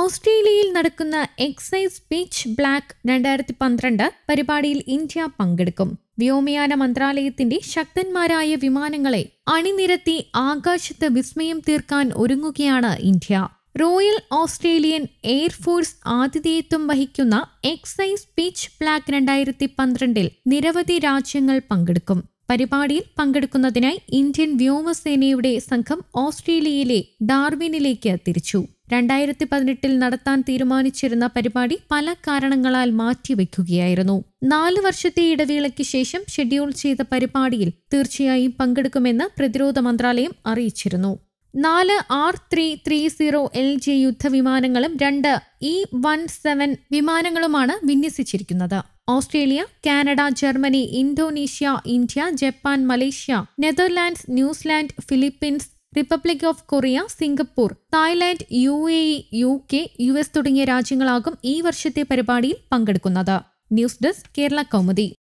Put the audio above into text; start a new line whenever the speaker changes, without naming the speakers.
ഓസ്ട്രേലിയയിൽ നടക്കുന്ന excise beach black രണ്ടായിരത്തി പന്ത്രണ്ട് പരിപാടിയിൽ ഇന്ത്യ പങ്കെടുക്കും വ്യോമയാന മന്ത്രാലയത്തിന്റെ ശക്തന്മാരായ വിമാനങ്ങളെ അണിനിരത്തി ആകാശത്ത് വിസ്മയം തീർക്കാൻ ഒരുങ്ങുകയാണ് ഇന്ത്യ റോയൽ ഓസ്ട്രേലിയൻ എയർഫോഴ്സ് ആതിഥേയത്വം വഹിക്കുന്ന എക്സൈസ് ബീച്ച് ബ്ലാക്ക് രണ്ടായിരത്തി പന്ത്രണ്ടിൽ നിരവധി രാജ്യങ്ങൾ പങ്കെടുക്കും പരിപാടിയിൽ പങ്കെടുക്കുന്നതിനായി ഇന്ത്യൻ വ്യോമസേനയുടെ സംഘം ഓസ്ട്രേലിയയിലെ ഡാർവിനിലേക്ക് തിരിച്ചു രണ്ടായിരത്തി പതിനെട്ടിൽ നടത്താൻ തീരുമാനിച്ചിരുന്ന പരിപാടി പല കാരണങ്ങളാൽ മാറ്റിവെക്കുകയായിരുന്നു നാല് വർഷത്തെ ഇടവേളയ്ക്ക് ശേഷം ഷെഡ്യൂൾ ചെയ്ത പരിപാടിയിൽ തീർച്ചയായും പങ്കെടുക്കുമെന്ന് പ്രതിരോധ മന്ത്രാലയം അറിയിച്ചിരുന്നു നാല് R three three zero L J യുദ്ധവിമാനങ്ങളും രണ്ട് ഇ വൺ സെവൻ വിമാനങ്ങളുമാണ് വിന്യസിച്ചിരിക്കുന്നത് Australia Canada Germany Indonesia India Japan Malaysia Netherlands New Zealand Philippines Republic of Korea Singapore Thailand U A E U K U S തുടങ്ങിയ രാജ്യങ്ങളാകും ഈ വർഷത്തെ പരിപാടിയിൽ പങ്കെടുക്കുന്നത് ന്യൂസ് ഡെസ്ക് കേരള കൗമുദി